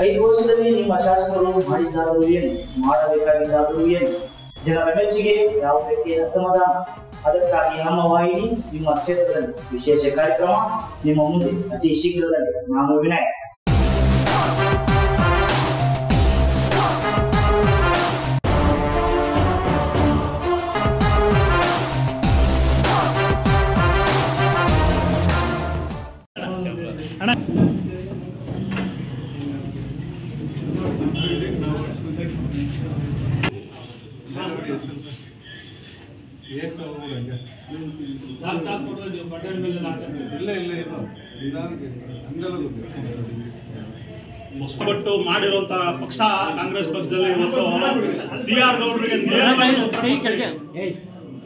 ಐದು ವರ್ಷದಲ್ಲಿ ನಿಮ್ಮ ಶಾಸಕರು ಮಾಡಿದ್ದಾದರೂ ಏನು ಮಾಡಬೇಕಾಗಿದ್ದಾದರೂ ಏನು ಜನರ ಮೆಚ್ಚುಗೆ ಯಾವುದಕ್ಕೆ ಅಸಮಾಧಾನ ಅದಕ್ಕಾಗಿ ನಮ್ಮ ವಾಹಿನಿ ನಿಮ್ಮ ಕ್ಷೇತ್ರದಲ್ಲಿ ವಿಶೇಷ ಕಾರ್ಯಕ್ರಮ ನಿಮ್ಮ ಮುಂದೆ ಅತಿ ಶೀಘ್ರದಲ್ಲಿ ನಾನು ವಿನಾಯಕ್ ಸಾಕು ಸಾಕು ಕೊಡೋದು ನೀವು ಬಟನ್ ಮೇಲೆ ಹಾಕಂತೀವಿ ಇಲ್ಲ ಇಲ್ಲ ಇಲ್ಲ ನಿಧಾನಕ್ಕೆ ಹಂಗೆಲ್ಲ ಹೊಸಪಟ್ಟು ಮಾಡಿರುವಂತ ಪಕ್ಷ ಕಾಂಗ್ರೆಸ್ ಪಕ್ಷದಲ್ಲಿ ಇವತ್ತು ಸಿ ಆರ್ ಗೌಡ್ರಿಗೆ ನೇರವಾಗಿ ಉತ್ತರ ಕೈ ಕೊಡ್ತೀವಿ. ಕೆಳಗೆ ಏಯ್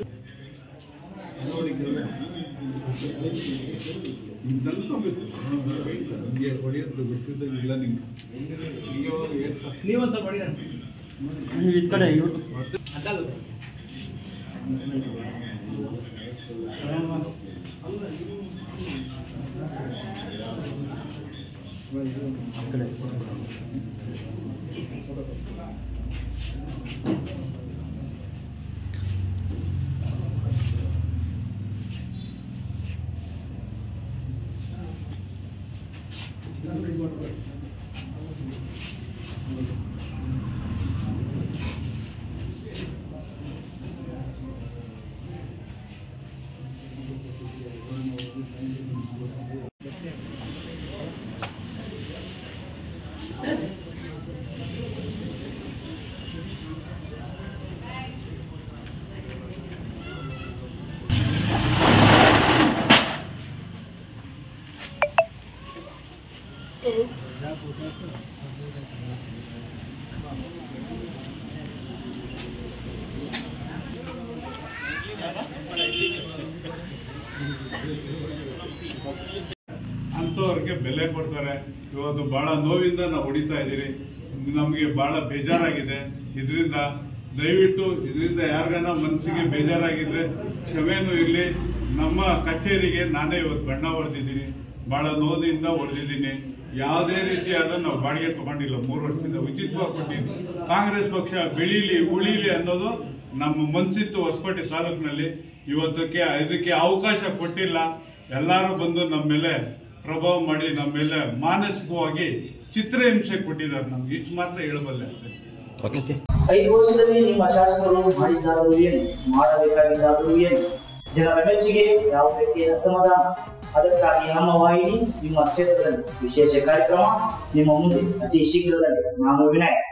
ನಲ್ಕೋಬೇಕು ನಿಮಗೆ ಹೊಡೆಯೋದು ಗೊತ್ತಿದ್ದಂಗಿಲ್ಲ ನಿಂಗೆ ಹಿಂಗೆ ಹೋಗಿ ಏಟ್ ಸಲ ನೀವೊಂದ್ ಸ್ವಲ್ಪ ಹೊಡಿ ಇದ್ ಕಡೆ ಇವ್ರು ಈ ಕಡೆ ಅಂಥವ್ರಿಗೆ ಬೆಲೆ ಕೊಡ್ತಾರೆ ಇವತ್ತು ಬಹಳ ನೋವಿಂದ ನಾವು ಹೊಡಿತಾ ಇದ್ದೀರಿ ನಮಗೆ ಬಹಳ ಬೇಜಾರಾಗಿದೆ ಇದರಿಂದ ದಯವಿಟ್ಟು ಇದರಿಂದ ಯಾರಿಗಾನ ಮನಸ್ಸಿಗೆ ಬೇಜಾರಾಗಿದ್ರೆ ಕ್ಷಮೆನೂ ಇರಲಿ ನಮ್ಮ ಕಚೇರಿಗೆ ನಾನೇ ಇವತ್ತು ಬಣ್ಣ ಹೊಡೆದಿದ್ದೀನಿ ಬಹಳ ನೋವಿಂದ ಹೊಡೆದಿದ್ದೀನಿ ಯಾವುದೇ ರೀತಿಯಾದ ನಾವು ಬಾಡಿಗೆ ತಗೊಂಡಿಲ್ಲ ಮೂರು ವರ್ಷದಿಂದ ಉಚಿತವಾಗಿ ಕೊಟ್ಟಿದ್ದೀನಿ ಕಾಂಗ್ರೆಸ್ ಪಕ್ಷ ಬೆಳೀಲಿ ಉಳಿಲಿ ಅನ್ನೋದು ನಮ್ಮ ಮನ್ಸಿತ್ತು ಹೊಸಕೋಟೆ ತಾಲೂಕಿನಲ್ಲಿ ಇವತ್ತಕ್ಕೆ ಇದಕ್ಕೆ ಅವಕಾಶ ಕೊಟ್ಟಿಲ್ಲ ಎಲ್ಲರೂ ಬಂದು ನಮ್ಮ ಮೇಲೆ ಪ್ರಭಾವ ಮಾಡಿ ನಮ್ಮ ಮೇಲೆ ಮಾನಸಿಕವಾಗಿ ಚಿತ್ರಹಿಂಸೆ ಕೊಟ್ಟಿದ್ದಾರೆ ನಮ್ಗೆ ಇಷ್ಟು ಮಾತ್ರ ಹೇಳಬಲ್ಲೆ ಐದು ವರ್ಷದಲ್ಲಿ ನಿಮ್ಮ ಶಾಸಕರು ಮಾಡಿದ್ದಾದರೂ ಏನು ಮಾಡಬೇಕಾಗಿದ್ದಾದರೂ ಏನು ಜನರ ಮೆಚ್ಚುಗೆ ಯಾವುದಕ್ಕೆ ಅಸಮಾಧಾನ ಅದಕ್ಕಾಗಿ ನಮ್ಮ ವಾಹಿನಿ ನಿಮ್ಮ ಕ್ಷೇತ್ರದಲ್ಲಿ ವಿಶೇಷ ಕಾರ್ಯಕ್ರಮ ನಿಮ್ಮ ಮುಂದೆ ಅತಿ ಶೀಘ್ರದಲ್ಲಿ ನಾನು ವಿನಾಯಕ್